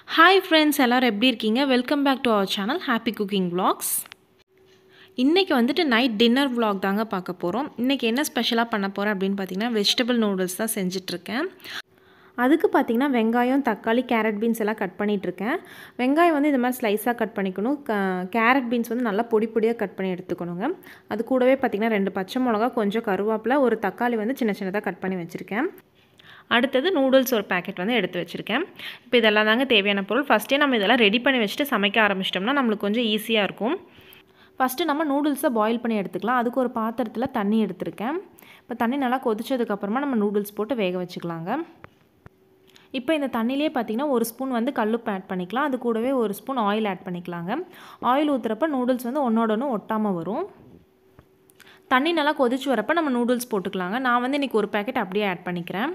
hi friends எல்லோரும் எப்படி இருக்கீங்க welcome back to our channel happy cooking vlogs இன்றைக்கி வந்துட்டு நைட் டின்னர் vlog தாங்க பார்க்க போகிறோம் இன்றைக்கி என்ன ஸ்பெஷலாக பண்ண போகிறேன் அப்படின்னு பார்த்தீங்கன்னா வெஜிடபிள் நூடுல்ஸ் தான் செஞ்சிட்ருக்கேன் அதுக்கு பார்த்தீங்கன்னா வெங்காயம் தக்காளி கேரட் பீன்ஸ் எல்லாம் கட் பண்ணிகிட்ருக்கேன் வெங்காயம் வந்து இந்த மாதிரி ஸ்லைஸாக கட் பண்ணிக்கணும் க கேரட் பீன்ஸ் வந்து நல்லா பொடி பொடியாக கட் பண்ணி எடுத்துக்கணுங்க அது கூடவே பார்த்திங்கன்னா ரெண்டு பச்சை மிளகா கொஞ்சம் கருவேப்பிலை ஒரு தக்காளி வந்து சின்ன சின்னதாக கட் பண்ணி வச்சுருக்கேன் அடுத்தது நூடுல்ஸ் ஒரு பேக்கெட் வந்து எடுத்து வச்சுருக்கேன் இப்போ இதெல்லாம் தாங்க தேவையான பொருள் ஃபஸ்ட்டே நம்ம இதெல்லாம் ரெடி பண்ணி வச்சுட்டு சமைக்க ஆரம்பிச்சிட்டோம்னா நம்மளுக்கு கொஞ்சம் ஈஸியாக இருக்கும் ஃபஸ்ட்டு நம்ம நூடுல்ஸை பாயில் பண்ணி எடுத்துக்கலாம் அதுக்கு ஒரு பாத்திரத்தில் தண்ணி எடுத்திருக்கேன் இப்போ தண்ணி நல்லா கொதிச்சதுக்கப்புறமா நம்ம நூடுல்ஸ் போட்டு வேக வச்சுக்கலாங்க இப்போ இந்த தண்ணியிலே பார்த்திங்கன்னா ஒரு ஸ்பூன் வந்து கல்லுப்பு ஆட் பண்ணிக்கலாம் அது கூடவே ஒரு ஸ்பூன் ஆயில் ஆட் பண்ணிக்கலாங்க ஆயில் ஊற்றுறப்ப நூடுல்ஸ் வந்து ஒன்றோட ஒன்று ஒட்டாமல் வரும் தண்ணி நல்லா கொதிச்சு வரப்போ நம்ம நூடுல்ஸ் போட்டுக்கலாங்க நான் வந்து இன்றைக்கி ஒரு பேக்கெட் அப்படியே ஆட் பண்ணிக்கிறேன்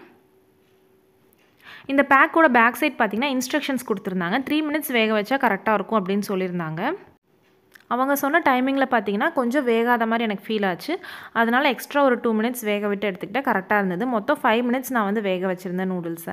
இந்த பேக்கோட பேக் சைட் பார்த்திங்கன்னா இன்ஸ்ட்ரக்ஷன்ஸ் கொடுத்துருந்தாங்க த்ரீ மினிட்ஸ் வேக வச்சா கரெக்டாக இருக்கும் அப்படின்னு சொல்லியிருந்தாங்க அவங்க சொன்ன டைமிங்கில் பார்த்தீங்கன்னா கொஞ்சம் வேகாத மாதிரி எனக்கு ஃபீல் ஆச்சு அதனால் எக்ஸ்ட்ரா ஒரு டூ மினிட்ஸ் வேக விட்டு எடுத்துக்கிட்டால் கரெக்டாக இருந்தது மொத்தம் ஃபைவ் மினிட்ஸ் நான் வந்து வேக வச்சுருந்தேன் நூடுல்ஸை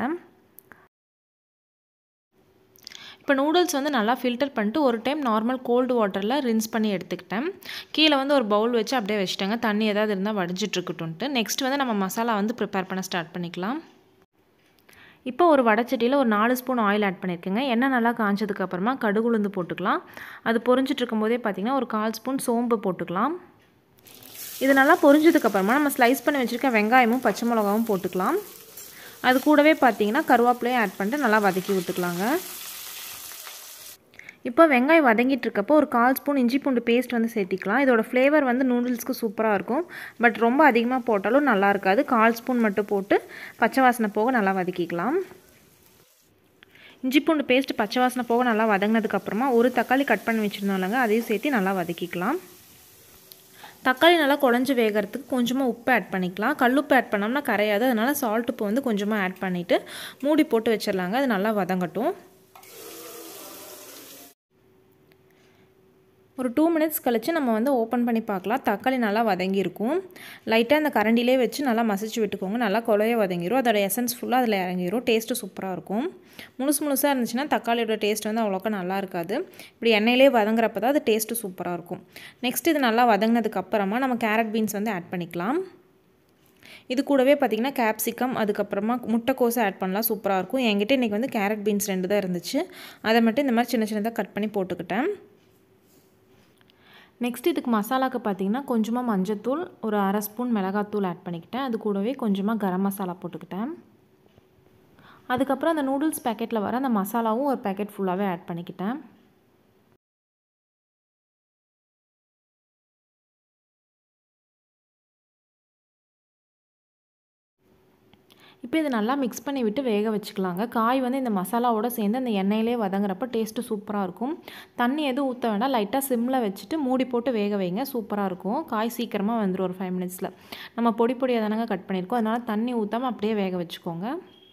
இப்போ நூடுல்ஸ் வந்து நல்லா ஃபில்டர் பண்ணிட்டு ஒரு டைம் நார்மல் கோல்டு வாட்டரில் ரின்ஸ் பண்ணி எடுத்துக்கிட்டேன் கீழே வந்து ஒரு பவுல் வச்சு அப்படியே வச்சுட்டேங்க தண்ணி ஏதாவது இருந்தால் வடிஞ்சிட்ருக்கட்டும்ட்டு நெக்ஸ்ட் வந்து நம்ம மசாலா வந்து ப்ரிப்பேர் பண்ண ஸ்டார்ட் பண்ணிக்கலாம் இப்போ ஒரு வடச்சட்டியில் ஒரு நாலு ஸ்பூன் ஆயில் ஆட் பண்ணியிருக்கேங்க எண்ணெய் நல்லா காஞ்சதுக்கப்புறமா கடுகு உளுந்து போட்டுக்கலாம் அது பொரிஞ்சிட்டு இருக்கும்போதே பார்த்திங்கன்னா ஒரு கால் ஸ்பூன் சோம்பு போட்டுக்கலாம் இது நல்லா பொரிஞ்சதுக்கப்புறமா நம்ம ஸ்லைஸ் பண்ணி வச்சுருக்க வெங்காயமும் பச்சை மிளகாவும் போட்டுக்கலாம் அது கூடவே பார்த்திங்கன்னா கருவேப்பிலையும் ஆட் பண்ணிட்டு நல்லா வதக்கி விட்டுக்கலாங்க இப்போ வெங்காயம் வதங்கிட்டு இருக்கப்போ ஒரு கால் ஸ்பூன் இஞ்சி பூண்டு பேஸ்ட் வந்து சேர்த்திக்கலாம் இதோட ஃப்ளேவர் வந்து நூடுல்ஸ்க்கு சூப்பராக இருக்கும் பட் ரொம்ப அதிகமாக போட்டாலும் நல்லா இருக்காது கால் ஸ்பூன் மட்டும் போட்டு பச்சை வாசனை போக நல்லா வதக்கிக்கலாம் இஞ்சி பூண்டு பேஸ்ட் பச்சை வாசனை போக நல்லா வதங்கினதுக்கப்புறமா ஒரு தக்காளி கட் பண்ணி வச்சுருந்தோம் இல்லைங்க அதையும் சேர்த்து நல்லா வதக்கிக்கலாம் தக்காளி நல்லா குழஞ்சி வேகிறதுக்கு கொஞ்சமாக உப்பு ஆட் பண்ணிக்கலாம் கல்லுப்பு ஆட் பண்ணோம்னா கரையாது அதனால் சால்ட் உப்பு வந்து கொஞ்சமாக ஆட் பண்ணிவிட்டு மூடி போட்டு வச்சிடலாங்க அது நல்லா வதங்கட்டும் ஒரு டூ மினிட்ஸ் கழித்து நம்ம வந்து ஓப்பன் பண்ணி பார்க்கலாம் தக்காளி நல்லா வதங்கியிருக்கும் லைட்டாக அந்த கரண்டிலே வச்சு நல்லா மசிச்சு விட்டுக்கோங்க நல்லா கொலைய வதங்கிடும் அதோட எசன்ஸ் ஃபுல்லாக அதில் இறங்கிடும் டேஸ்ட்டு சூப்பராக இருக்கும் முழுசு முழுசாக இருந்துச்சுன்னா தக்காளியோட டேஸ்ட் வந்து அவ்வளோக்கா நல்லா இருக்காது இப்படி எண்ணெயிலே வதங்குறப்ப தான் அது டேஸ்ட்டு சூப்பராக இருக்கும் நெக்ஸ்ட் இது நல்லா வதங்கினதுக்கு அப்புறமா நம்ம கேரட் பீன்ஸ் வந்து ஆட் பண்ணிக்கலாம் இது கூடவே பார்த்திங்கன்னா கேப்சிகம் அதுக்கப்புறமா முட்டைக்கோஸை ஆட் பண்ணலாம் சூப்பராக இருக்கும் என்கிட்ட இன்றைக்கி வந்து கேரட் பீன்ஸ் ரெண்டு தான் இருந்துச்சு அதை மட்டும் இந்த மாதிரி சின்ன சின்னதாக கட் பண்ணி போட்டுக்கிட்டேன் நெக்ஸ்ட் இதுக்கு மசாலாவுக்கு பார்த்தீங்கன்னா கொஞ்சமாக மஞ்சத்தூள் ஒரு அரை ஸ்பூன் மிளகாத்தூள் ஆட் பண்ணிக்கிட்டேன் அது கூடவே கொஞ்சமாக கரம் மசாலா போட்டுக்கிட்டேன் அதுக்கப்புறம் அந்த நூடுல்ஸ் பேக்கெட்டில் வர அந்த மசாலாவும் ஒரு பேக்கெட் ஃபுல்லாகவே ஆட் பண்ணிக்கிட்டேன் இப்போ இதை நல்லா மிக்ஸ் பண்ணி விட்டு வேக வச்சுக்கலாங்க காய் வந்து இந்த மசாலாவோட சேர்ந்து அந்த எண்ணெயிலே வதங்குறப்ப டேஸ்ட்டு சூப்பராக இருக்கும் தண்ணி எதுவும் ஊற்ற வேண்டாம் லைட்டாக சிம்மில் வச்சுட்டு மூடி போட்டு வேக வைங்க சூப்பராக இருக்கும் காய் சீக்கிரமாக வந்துடும் ஒரு ஃபைவ் மினிட்ஸில் நம்ம பொடி பொடியாக தானங்க கட் பண்ணியிருக்கோம் அதனால் தண்ணி ஊற்றாமல் அப்படியே வேக வச்சுக்கோங்க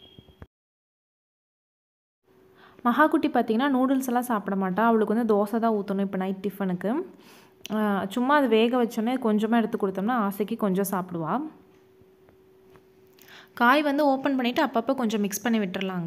மகாக்குட்டி பார்த்திங்கன்னா நூடுல்ஸ் எல்லாம் சாப்பிட மாட்டா அவளுக்கு வந்து தோசை தான் ஊற்றணும் இப்போ நைட் டிஃபனுக்கு சும்மா அது வேக வச்சோன்னே கொஞ்சமாக எடுத்து கொடுத்தோம்னா ஆசைக்கு கொஞ்சம் சாப்பிடுவா காய் வந்து ஓப்பன் பண்ணிவிட்டு அப்பப்போ கொஞ்சம் மிக்ஸ் பண்ணி விட்டுறலாங்க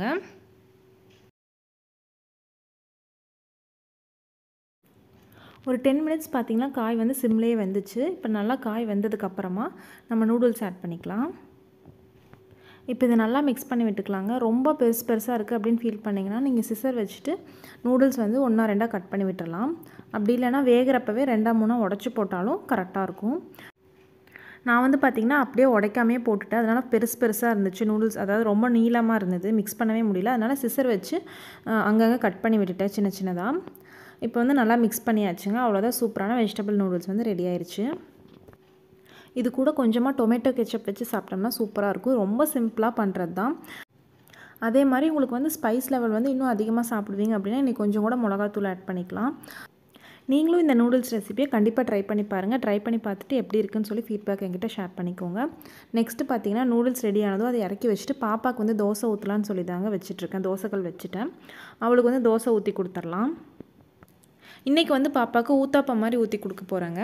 ஒரு டென் மினிட்ஸ் பார்த்திங்கன்னா காய் வந்து சிம்லேயே வெந்துச்சு இப்போ நல்லா காய் வெந்ததுக்கப்புறமா நம்ம நூடுல்ஸ் ஆட் பண்ணிக்கலாம் இப்போ இதை நல்லா மிக்ஸ் பண்ணி விட்டுக்கலாங்க ரொம்ப பெருசு பெருசாக இருக்குது அப்படின்னு ஃபீல் பண்ணிங்கன்னா நீங்கள் சிசர் வச்சுட்டு நூடுல்ஸ் வந்து ஒன்றா ரெண்டாக கட் பண்ணி விட்டுறலாம் அப்படி இல்லைனா வேகிறப்பவே ரெண்டாக மூணாக உடச்சி போட்டாலும் கரெக்டாக இருக்கும் நான் வந்து பார்த்திங்கன்னா அப்படியே உடைக்காமே போட்டுட்டேன் அதனால் பெருசு பெருசாக இருந்துச்சு நூடுல்ஸ் அதாவது ரொம்ப நீளமாக இருந்தது மிக்ஸ் பண்ணவே முடியல அதனால் சிசர் வச்சு அங்கங்கே கட் பண்ணி விட்டுட்டேன் சின்ன சின்னதாக இப்போ வந்து நல்லா மிக்ஸ் பண்ணியாச்சுங்க அவ்வளோதான் சூப்பரான வெஜிடபிள் நூடுல்ஸ் வந்து ரெடி ஆயிடுச்சு இது கூட கொஞ்சமாக டொமேட்டோ கெச்சப் வச்சு சாப்பிட்டோம்னா சூப்பராக இருக்கும் ரொம்ப சிம்பிளாக பண்ணுறது தான் அதே மாதிரி உங்களுக்கு வந்து ஸ்பைஸ் லெவல் வந்து இன்னும் அதிகமாக சாப்பிடுவீங்க அப்படின்னா இன்றைக்கி கொஞ்சம் கூட மிளகாத்தூள் ஆட் பண்ணிக்கலாம் நீங்களும் இந்த நூடுல்ஸ் ரெசிபியை கண்டிப்பாக ட்ரை பண்ணி பாருங்கள் ட்ரை பண்ணி பார்த்துட்டு எப்படி இருக்குன்னு சொல்லி ஃபீட்பேக் என்கிட்ட ஷேர் பண்ணிக்கோங்க நெக்ஸ்ட்டு பார்த்தீங்கன்னா நூடுல்ஸ் ரெடி ஆனதும் அதை இறக்கி வச்சுட்டு பாப்பாவுக்கு வந்து தோசை ஊற்றலான்னு சொல்லி தாங்க வச்சுட்ருக்கேன் தோசைகள் வச்சுட்டேன் அவளுக்கு வந்து தோசை ஊற்றி கொடுத்துர்லாம் இன்றைக்கி வந்து பாப்பாவுக்கு ஊத்தாப்பம் மாதிரி ஊற்றி கொடுக்க போகிறேங்க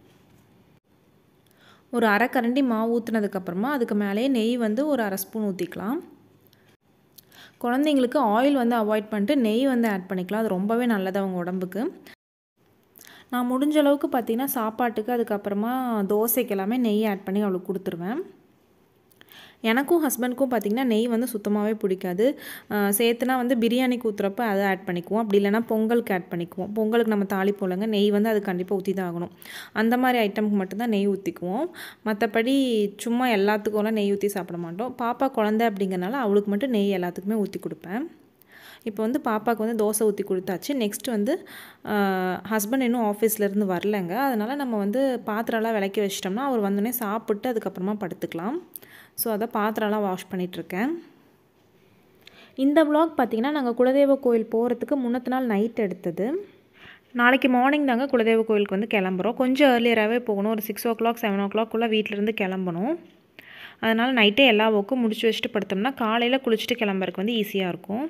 ஒரு அரை கரண்டி மாவு ஊற்றுனதுக்கப்புறமா அதுக்கு மேலேயே நெய் வந்து ஒரு அரை ஸ்பூன் ஊற்றிக்கலாம் குழந்தைங்களுக்கு ஆயில் வந்து அவாய்ட் பண்ணிட்டு நெய் வந்து ஆட் பண்ணிக்கலாம் அது ரொம்பவே நல்லது அவங்க உடம்புக்கு நான் முடிஞ்ச அளவுக்கு பார்த்திங்கன்னா சாப்பாட்டுக்கு அதுக்கப்புறமா தோசைக்கு எல்லாமே நெய் ஆட் பண்ணி அவளுக்கு கொடுத்துருவேன் எனக்கும் ஹஸ்பண்ட்க்கும் பார்த்திங்கன்னா நெய் வந்து சுத்தமாகவே பிடிக்காது சேர்த்துனா வந்து பிரியாணிக்கு ஊற்றுறப்ப அதை ஆட் பண்ணிக்குவோம் அப்படி இல்லைனா பொங்கலுக்கு ஆட் பண்ணிக்குவோம் பொங்கலுக்கு நம்ம தாலி போலங்க நெய் வந்து அது கண்டிப்பாக ஊற்றி தான் ஆகணும் அந்த மாதிரி ஐட்டமுக்கு மட்டும்தான் நெய் ஊற்றிக்குவோம் மற்றபடி சும்மா எல்லாத்துக்கும்லாம் நெய் ஊற்றி சாப்பிட மாட்டோம் பாப்பா குழந்தை அப்படிங்கிறனால அவளுக்கு மட்டும் நெய் எல்லாத்துக்குமே ஊற்றி கொடுப்பேன் இப்போ வந்து பாப்பாவுக்கு வந்து தோசை ஊற்றி கொடுத்தாச்சு நெக்ஸ்ட் வந்து ஹஸ்பண்ட் இன்னும் ஆஃபீஸ்லேருந்து வரலைங்க அதனால் நம்ம வந்து பாத்திரம்லாம் விளக்கி வச்சிட்டோம்னா அவர் வந்தோடனே சாப்பிட்டு அதுக்கப்புறமா படுத்துக்கலாம் ஸோ அதை பாத்திரம்லாம் வாஷ் பண்ணிகிட்ருக்கேன் இந்த விலாக் பார்த்திங்கன்னா நாங்கள் குலதெய்வ கோயில் போகிறதுக்கு முன்னத்து நாள் நைட் எடுத்தது நாளைக்கு மார்னிங் தாங்க குலதெய்வ கோயிலுக்கு வந்து கிளம்புறோம் கொஞ்சம் ஏர்லியராகவே போகணும் ஒரு சிக்ஸ் ஓ கிளாக் செவன் ஓ கிளாக்குள்ளே வீட்டிலேருந்து கிளம்பணும் அதனால் நைட்டே எல்லா ஒர்க்கும் முடிச்சு வச்சுட்டு படுத்தோம்னா காலையில் குளிச்சுட்டு கிளம்புறதுக்கு வந்து ஈஸியாக இருக்கும்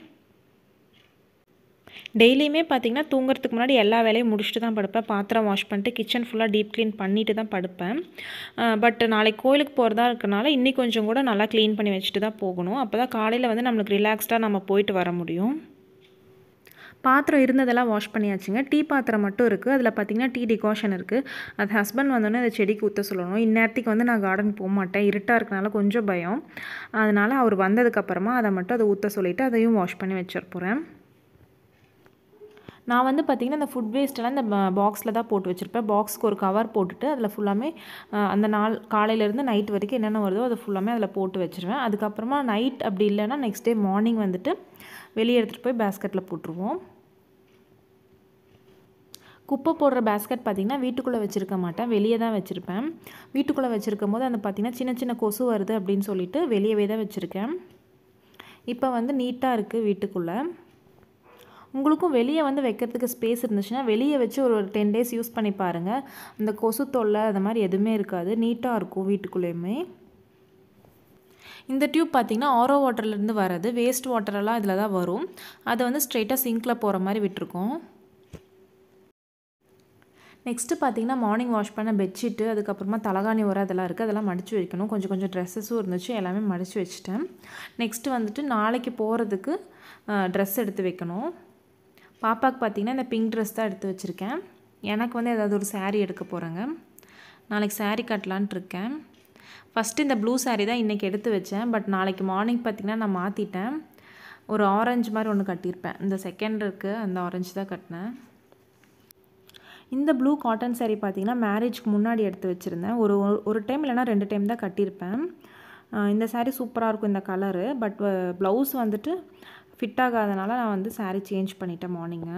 டெய்லியுமே பார்த்திங்கன்னா தூங்குறதுக்கு முன்னாடி எல்லா வேலையும் முடிச்சுட்டு தான் படுப்பேன் பாத்திரம் வாஷ் பண்ணிட்டு கிச்சன் ஃபுல்லாக டீப் க்ளீன் பண்ணிட்டு தான் படுப்பேன் பட் நாளைக்கு கோயிலுக்கு போகிறதா இருக்கனால இன்னி கொஞ்சம் கூட நல்லா க்ளீன் பண்ணி வச்சுட்டு தான் போகணும் அப்போ தான் காலையில் வந்து நம்மளுக்கு ரிலாக்ஸ்டாக நம்ம போயிட்டு வர முடியும் பாத்திரம் இருந்ததெல்லாம் வாஷ் பண்ணியாச்சுங்க டீ பாத்திரம் மட்டும் இருக்குது அதில் பார்த்திங்கன்னா டீ டிகாஷன் இருக்குது அது ஹஸ்பண்ட் வந்தோடனே அதை செடிக்கு ஊற்ற சொல்லணும் இந்நேரத்துக்கு வந்து நான் கார்டன் போக மாட்டேன் இருட்டாக இருக்கனால கொஞ்சம் பயம் அதனால் அவர் வந்ததுக்கப்புறமா அதை மட்டும் அதை ஊற்ற சொல்லிவிட்டு அதையும் வாஷ் பண்ணி வச்சிட போகிறேன் நான் வந்து பார்த்திங்கன்னா இந்த ஃபுட் வேஸ்ட்டெல்லாம் இந்த பாக்ஸில் தான் போட்டு வச்சுருப்பேன் பாக்ஸ்க்கு ஒரு கவர் போட்டுட்டு அதில் ஃபுல்லாமே அந்த நாள் காலையிலேருந்து நைட் வரைக்கும் என்னென்ன வருதோ அதை ஃபுல்லாமே அதில் போட்டு வச்சுருவேன் அதுக்கப்புறமா நைட் அப்படி இல்லைன்னா நெக்ஸ்ட் டே மார்னிங் வந்துட்டு வெளியே எடுத்துகிட்டு போய் பேஸ்கெட்டில் போட்டுருவோம் குப்பை போடுற பேஸ்கெட் பார்த்திங்கன்னா வீட்டுக்குள்ளே வச்சுருக்க மாட்டேன் வெளியே தான் வச்சுருப்பேன் வீட்டுக்குள்ளே வச்சுருக்கும் போது அந்த பார்த்திங்கன்னா சின்ன சின்ன கொசு வருது அப்படின்னு சொல்லிட்டு வெளியவே தான் வச்சுருக்கேன் இப்போ வந்து நீட்டாக இருக்குது வீட்டுக்குள்ளே உங்களுக்கும் வெளியே வந்து வைக்கிறதுக்கு ஸ்பேஸ் இருந்துச்சுன்னா வெளியே வச்சு ஒரு டென் டேஸ் யூஸ் பண்ணி பாருங்கள் இந்த கொசு தொல்லை அது மாதிரி எதுவுமே இருக்காது நீட்டாக இருக்கும் வீட்டுக்குள்ளேயுமே இந்த டியூப் பார்த்திங்கன்னா ஆரோ வாட்டர்லேருந்து வர்றது வேஸ்ட் வாட்டரெல்லாம் இதில் தான் வரும் அதை வந்து ஸ்ட்ரெயிட்டாக சிங்கில் போகிற மாதிரி விட்டுருக்கோம் நெக்ஸ்ட்டு பார்த்தீங்கன்னா மார்னிங் வாஷ் பண்ண பெட்ஷீட்டு அதுக்கப்புறமா தலகாணி உரம் அதெல்லாம் இருக்குது அதெல்லாம் மடித்து வைக்கணும் கொஞ்சம் கொஞ்சம் ட்ரெஸ்ஸஸும் இருந்துச்சு எல்லாமே மடித்து வச்சுட்டேன் நெக்ஸ்ட்டு வந்துட்டு நாளைக்கு போகிறதுக்கு ட்ரெஸ் எடுத்து வைக்கணும் பாப்பாவுக்கு பார்த்திங்கன்னா இந்த பிங்க் ட்ரெஸ் தான் எடுத்து வச்சுருக்கேன் எனக்கு வந்து ஏதாவது ஒரு சாரீ எடுக்க போகிறேங்க நாளைக்கு சாரீ கட்டலான்ட்டு இருக்கேன் ஃபஸ்ட்டு இந்த ப்ளூ சாரீ தான் இன்றைக்கி எடுத்து வச்சேன் பட் நாளைக்கு மார்னிங் பார்த்திங்கன்னா நான் மாற்றிட்டேன் ஒரு ஆரஞ்சு மாதிரி ஒன்று கட்டியிருப்பேன் இந்த செகண்ட் இருக்குது அந்த ஆரஞ்சு தான் கட்டினேன் இந்த ப்ளூ காட்டன் சாரீ பார்த்திங்கன்னா மேரேஜ்க்கு முன்னாடி எடுத்து வச்சுருந்தேன் ஒரு ஒரு டைம் இல்லைனா ரெண்டு டைம் தான் கட்டியிருப்பேன் இந்த சாரீ சூப்பராக இருக்கும் இந்த கலரு பட் ப்ளவுஸ் வந்துட்டு ஃபிட் ஆகாதனால நான் வந்து சாரீ சேஞ்ச் பண்ணிட்டேன் மார்னிங்கு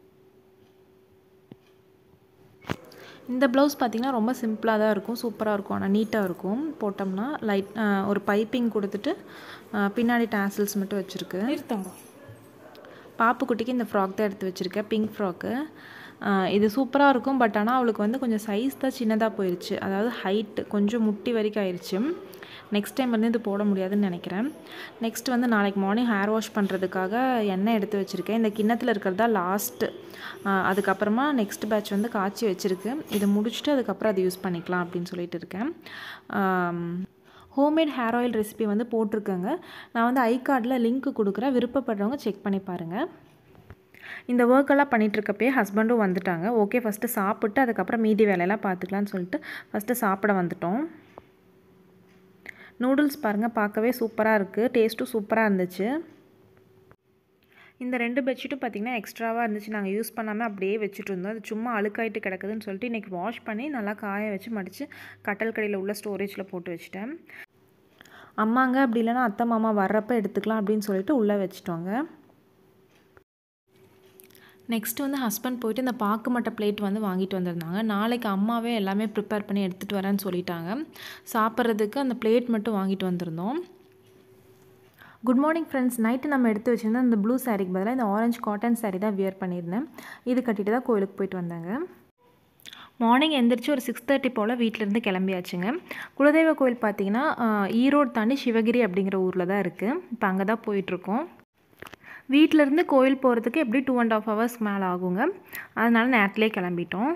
இந்த ப்ளவுஸ் பார்த்திங்கன்னா ரொம்ப சிம்பிளாக தான் இருக்கும் சூப்பராக இருக்கும் ஆனால் நீட்டாக இருக்கும் போட்டோம்னா லைட் ஒரு பைப்பிங் கொடுத்துட்டு பின்னாடி டாசல்ஸ் மட்டும் வச்சுருக்கு நிறுத்தங்க பாப்பு குட்டிக்கு இந்த ஃப்ராக் தான் எடுத்து வச்சுருக்கேன் பிங்க் ஃப்ராக்கு இது சூப்பராக இருக்கும் பட் ஆனால் அவளுக்கு வந்து கொஞ்சம் சைஸ் தான் சின்னதாக போயிடுச்சு அதாவது ஹைட்டு கொஞ்சம் முட்டி வரைக்கும் ஆயிடுச்சு நெக்ஸ்ட் டைம் வந்து இது போட முடியாதுன்னு நினைக்கிறேன் நெக்ஸ்ட் வந்து நாளைக்கு மார்னிங் ஹேர் வாஷ் பண்ணுறதுக்காக எண்ணெய் எடுத்து வச்சுருக்கேன் இந்த கிண்ணத்தில் இருக்கிறதா லாஸ்ட்டு அதுக்கப்புறமா நெக்ஸ்ட் பேட்ச் வந்து காய்ச்சி வச்சுருக்கு இதை முடிச்சுட்டு அதுக்கப்புறம் அதை யூஸ் பண்ணிக்கலாம் அப்படின்னு சொல்லிட்டு இருக்கேன் ஹோம்மேட் ஹேர் ஆயில் ரெசிபி வந்து போட்டிருக்கேங்க நான் வந்து ஐ கார்டில் லிங்க் கொடுக்குறேன் விருப்பப்படுறவங்க செக் பண்ணி பாருங்கள் இந்த ஒர்க்கெல்லாம் பண்ணிகிட்ருக்கப்பே ஹஸ்பண்டும் வந்துட்டாங்க ஓகே ஃபஸ்ட்டு சாப்பிட்டு அதுக்கப்புறம் மீதி வேலையெல்லாம் பார்த்துக்கலான்னு சொல்லிட்டு ஃபஸ்ட்டு சாப்பிட வந்துட்டோம் நூடுல்ஸ் பாருங்கள் பார்க்கவே சூப்பராக இருக்குது டேஸ்ட்டும் சூப்பராக இருந்துச்சு இந்த ரெண்டு பெட்ஷீட்டும் பார்த்திங்கன்னா எக்ஸ்ட்ராவாக இருந்துச்சு நாங்கள் யூஸ் பண்ணாமல் அப்படியே வச்சுட்டு இருந்தோம் அது சும்மா அழுக்காயிட்டு கிடக்குதுன்னு சொல்லிட்டு இன்றைக்கி வாஷ் பண்ணி நல்லா காய வச்சு மடித்து கட்டல் கடையில் உள்ள ஸ்டோரேஜில் போட்டு வச்சுட்டேன் அம்மாங்க அப்படி இல்லைன்னா அத்தை மாமா வர்றப்ப எடுத்துக்கலாம் அப்படின்னு சொல்லிட்டு உள்ளே வச்சுட்டோங்க நெக்ஸ்ட்டு வந்து ஹஸ்பண்ட் போயிட்டு இந்த பாக்கு மட்டை பிளேட் வந்து வாங்கிட்டு வந்திருந்தாங்க நாளைக்கு அம்மாவே எல்லாமே ப்ரிப்பேர் பண்ணி எடுத்துகிட்டு வரேன்னு சொல்லிட்டாங்க சாப்பிட்றதுக்கு அந்த பிளேட் மட்டும் வாங்கிட்டு வந்திருந்தோம் குட் மார்னிங் ஃப்ரெண்ட்ஸ் நைட்டு நம்ம எடுத்து வச்சுருந்தோம் இந்த ப்ளூ சாரீக்கு பதிலாக இந்த ஆரஞ்சு காட்டன் சாரீ தான் வியர் பண்ணியிருந்தேன் இது கட்டிட்டு தான் கோயிலுக்கு போயிட்டு வந்தாங்க மார்னிங் எந்திரிச்சு ஒரு சிக்ஸ் தேர்ட்டி போல் வீட்டிலேருந்து கிளம்பியாச்சுங்க குலதெய்வ கோயில் பார்த்தீங்கன்னா ஈரோடு தாண்டி சிவகிரி அப்படிங்கிற ஊரில் தான் இருக்குது இப்போ அங்கே தான் போயிட்டுருக்கோம் வீட்டிலேருந்து கோயில் போகிறதுக்கு எப்படி டூ அண்ட் ஆஃப் ஹவர்ஸ் மேலே ஆகுங்க அதனால நேரத்துலேயே கிளம்பிட்டோம்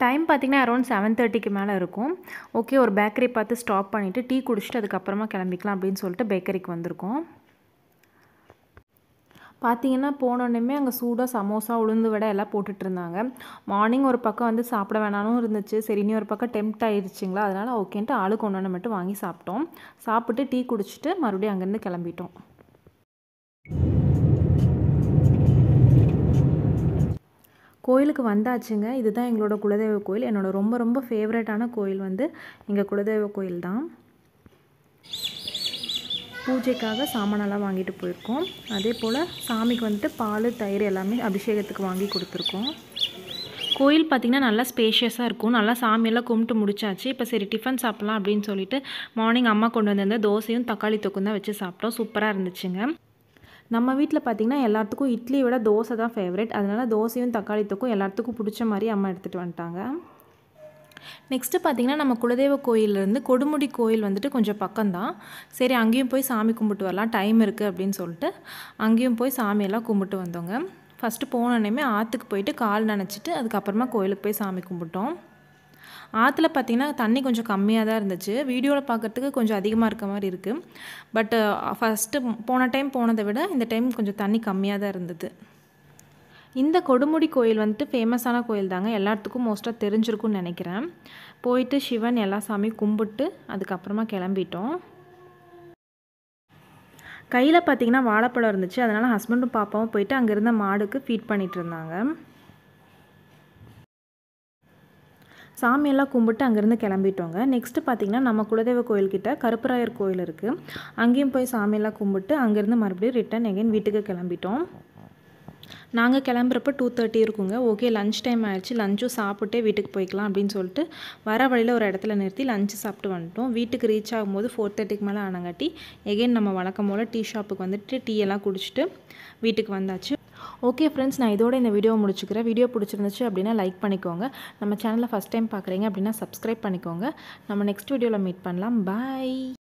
டைம் பார்த்திங்கன்னா அரௌண்ட் செவன் தேர்ட்டிக்கு மேலே இருக்கும் ஓகே ஒரு பேக்கரி பார்த்து ஸ்டாப் பண்ணிவிட்டு டீ குடிச்சிட்டு அதுக்கப்புறமா கிளம்பிக்கலாம் அப்படின்னு சொல்லிட்டு பேக்கரிக்கு வந்திருக்கோம் பார்த்தீங்கன்னா போனோடனே அங்கே சூடாக சமோசா உளுந்து வடை எல்லாம் போட்டுட்டு இருந்தாங்க மார்னிங் ஒரு பக்கம் வந்து சாப்பிட வேணாலும் இருந்துச்சு சரி இனி ஒரு பக்கம் டெம்ப்ட் ஆயிடுச்சிங்களா அதனால் ஓகேன்ட்டு ஆளுக்கு ஒன்று ஒன்று மட்டும் வாங்கி சாப்பிட்டோம் சாப்பிட்டு டீ குடிச்சிட்டு மறுபடியும் அங்கேருந்து கிளம்பிட்டோம் கோயிலுக்கு வந்தாச்சுங்க இதுதான் எங்களோட குலதெய்வ கோயில் என்னோட ரொம்ப ரொம்ப ஃபேவரட்டான கோயில் வந்து எங்கள் குலதெய்வ கோயில் தான் பூஜைக்காக சாமானெல்லாம் வாங்கிட்டு போயிருக்கோம் அதே போல் சாமிக்கு வந்துட்டு பால் தயிர் எல்லாமே அபிஷேகத்துக்கு வாங்கி கொடுத்துருக்கோம் கோயில் பார்த்திங்கன்னா நல்லா ஸ்பேஷியஸாக இருக்கும் நல்லா சாமியெல்லாம் கும்பிட்டு முடிச்சாச்சு இப்போ சரி டிஃபன் சாப்பிட்லாம் அப்படின்னு சொல்லிட்டு மார்னிங் அம்மா கொண்டு வந்திருந்த தோசையும் தக்காளி தொக்கும் தான் வச்சு சாப்பிட்டோம் சூப்பராக இருந்துச்சுங்க நம்ம வீட்டில் பார்த்திங்கன்னா எல்லாத்துக்கும் இட்லியை விட தோசை தான் ஃபேவரட் அதனால் தோசையும் தக்காளி தொக்கும் எல்லாத்துக்கும் பிடிச்ச மாதிரி அம்மா எடுத்துகிட்டு வந்துட்டாங்க நெக்ஸ்ட்டு பார்த்திங்கன்னா நம்ம குலதெய்வ கோயிலேருந்து கொடுமுடி கோயில் வந்துட்டு கொஞ்சம் பக்கம்தான் சரி அங்கேயும் போய் சாமி கும்பிட்டு வரலாம் டைம் இருக்குது அப்படின்னு சொல்லிட்டு அங்கேயும் போய் சாமியெல்லாம் கும்பிட்டு வந்தோங்க ஃபஸ்ட்டு போனோடனே ஆற்றுக்கு போயிட்டு கால் நனைச்சிட்டு அதுக்கப்புறமா கோயிலுக்கு போய் சாமி கும்பிட்டோம் ஆற்றுல பார்த்திங்கன்னா தண்ணி கொஞ்சம் கம்மியாக தான் இருந்துச்சு வீடியோவில் பார்க்குறதுக்கு கொஞ்சம் அதிகமாக இருக்க மாதிரி இருக்குது பட் ஃபஸ்ட்டு போன டைம் போனதை விட இந்த டைம் கொஞ்சம் தண்ணி கம்மியாக தான் இருந்தது இந்த கொடுமுடி கோயில் வந்துட்டு ஃபேமஸான கோயில் தாங்க எல்லாத்துக்கும் மோஸ்ட்டாக தெரிஞ்சிருக்கும்னு நினைக்கிறேன் போயிட்டு சிவன் எல்லா சாமியும் கும்பிட்டு அதுக்கப்புறமா கிளம்பிட்டோம் கையில் பார்த்திங்கன்னா வாழைப்பழம் இருந்துச்சு அதனால் ஹஸ்பண்டும் பாப்பாவும் போயிட்டு அங்கே இருந்த மாடுக்கு ஃபீட் பண்ணிகிட்டு இருந்தாங்க சாமியெல்லாம் கும்பிட்டு அங்கேருந்து கிளம்பிட்டோங்க நெக்ஸ்ட்டு பார்த்திங்கன்னா நம்ம குலதெய்வ கோயில்கிட்ட கருப்பராயர் கோயில் இருக்குது அங்கேயும் போய் சாமியெல்லாம் கும்பிட்டு அங்கேருந்து மறுபடியும் ரிட்டன் எகைன் வீட்டுக்கு கிளம்பிட்டோம் நாங்கள் கிளம்புறப்ப டூ தேர்ட்டி இருக்குங்க ஓகே லஞ்ச் டைம் ஆயிடுச்சு லஞ்சும் சாப்பிட்டே வீட்டுக்கு போய்க்கலாம் அப்படின்னு சொல்லிட்டு வர வழியில் ஒரு இடத்துல நிறுத்தி லஞ்சு சாப்பிட்டு வந்துட்டோம் வீட்டுக்கு ரீச் ஆகும்போது ஃபோர் தேர்ட்டிக்கு மேலே ஆனங்காட்டி எகெயின் நம்ம வழக்கம் போல் டீ ஷாப்புக்கு வந்துட்டு டீ எல்லாம் குடிச்சிட்டு வீட்டுக்கு வந்தாச்சு ஓகே ஃப்ரெண்ட்ஸ் நான் இதோட இந்த வீடியோ முடிச்சுக்கிறேன் வீடியோ பிடிச்சிருந்துச்சு அப்படின்னா லைக் பண்ணிக்கோங்க நம்ம சேனலை ஃபஸ்ட் டைம் பார்க்குறீங்க அப்படின்னா சப்ஸ்கிரைப் பண்ணிக்கோங்க நம்ம நெக்ஸ்ட் வீடியோவில் மீட் பண்ணலாம் பாய்